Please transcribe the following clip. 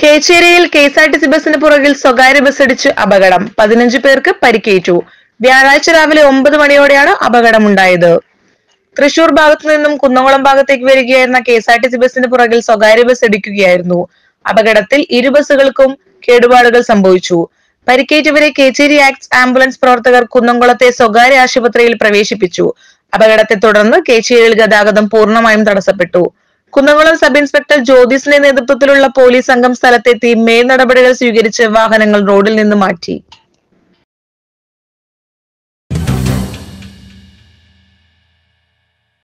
കേച്ചേരിയിൽ K S R T C ബസിന് പുറകിൽ സ്വകാര്യ ബസ് ഇടിച്ച് അപകടം പതിനഞ്ച് പേർക്ക് പരിക്കേറ്റു വ്യാഴാഴ്ച രാവിലെ ഒമ്പത് മണിയോടെയാണ് അപകടമുണ്ടായത് തൃശൂർ ഭാഗത്തു നിന്നും കുന്നംകുളം ഭാഗത്തേക്ക് വരികയായിരുന്ന K S R T C ബസിന് പുറകിൽ സ്വകാര്യ ബസ് ഇടിക്കുകയായിരുന്നു അപകടത്തിൽ ഇരു ബസ്സുകൾക്കും കേടുപാടുകൾ സംഭവിച്ചു പരിക്കേറ്റവരെ കേച്ചേരി ആക്ട്സ് ആംബുലൻസ് പ്രവർത്തകർ കുന്നംകുളത്തെ സ്വകാര്യ ആശുപത്രിയിൽ പ്രവേശിപ്പിച്ചു അപകടത്തെ തുടർന്ന് കേച്ചേരിയിൽ ഗതാഗതം പൂർണ്ണമായും തടസ്സപ്പെട്ടു കുന്നംകുളം സബ് ഇൻസ്പെക്ടർ ജ്യോതിസിന്റെ നേതൃത്വത്തിലുള്ള പോലീസ് സംഘം സ്ഥലത്തെത്തി മേൽ നടപടികൾ സ്വീകരിച്ച് വാഹനങ്ങൾ റോഡിൽ നിന്ന് മാറ്റി